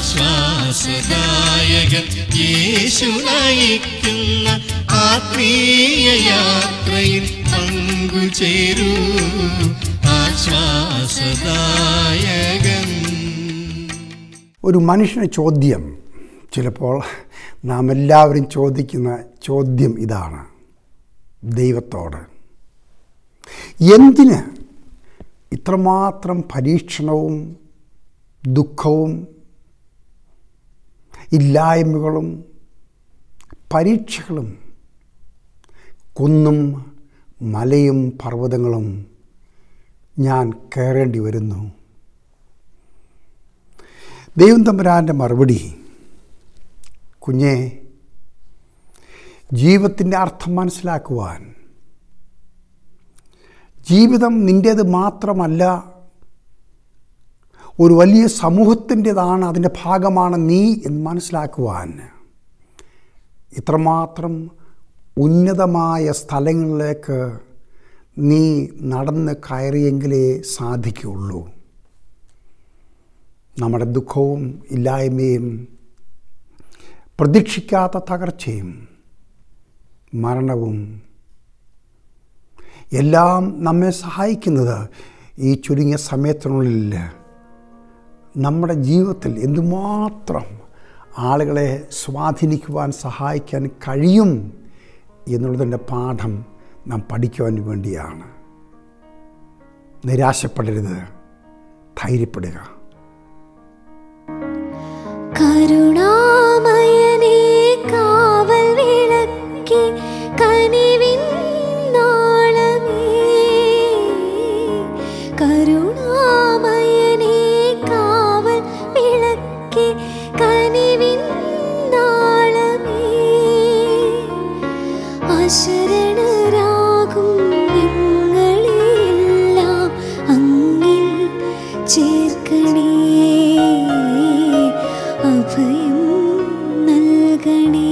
ആശ്വാസദായകൻ യേശു നയിക്കുന്ന ആത്മീയ യാത്രയിൽ പങ്കുചേരൂ ആശ്വാസദായകൻ ഒരു മനുഷ്യന് ചോദ്യം ചിലപ്പോൾ നാം എല്ലാവരും ചോദിക്കുന്ന ചോദ്യം ഇതാണ് ദൈവത്തോട് എന്തിന് ഇത്രമാത്രം പരീക്ഷണവും ദുഃഖവും ഇല്ലായ്മകളും പരീക്ഷകളും കുന്നും മലയും പർവ്വതങ്ങളും ഞാൻ കയറേണ്ടി വരുന്നു ദൈവം തമ്പുരാൻ്റെ മറുപടി കുഞ്ഞെ ജീവിതത്തിൻ്റെ അർത്ഥം മനസ്സിലാക്കുവാൻ ജീവിതം നിൻ്റേത് മാത്രമല്ല ഒരു വലിയ സമൂഹത്തിൻ്റെതാണ് അതിൻ്റെ ഭാഗമാണ് നീ എന്ന് മനസ്സിലാക്കുവാൻ ഇത്രമാത്രം ഉന്നതമായ സ്ഥലങ്ങളിലേക്ക് നീ നടന്ന് കയറിയെങ്കിലേ സാധിക്കുകയുള്ളൂ നമ്മുടെ ദുഃഖവും ഇല്ലായ്മയും പ്രതീക്ഷിക്കാത്ത തകർച്ചയും മരണവും എല്ലാം നമ്മെ സഹായിക്കുന്നത് ഈ ചുരുങ്ങിയ സമയത്തിനുള്ളിൽ നമ്മുടെ ജീവിതത്തിൽ എന്തുമാത്രം ആളുകളെ സ്വാധീനിക്കുവാൻ സഹായിക്കാൻ കഴിയും എന്നുള്ളതിൻ്റെ പാഠം നാം പഠിക്കുവാൻ വേണ്ടിയാണ് നിരാശപ്പെടരുത് ധൈര്യപ്പെടുക കരുണാമയനേ കാവൽ വിളക്കി കനിവിൻ നാളമേ കരുണാമയനേ കാവൽ വിളക്കി കനിവിൻ നാളമേ അശരണരാകും ഞങ്ങളെല്ലാം അങ്ങിൽ ചേർക്കണേ അഭയം നൽകണേ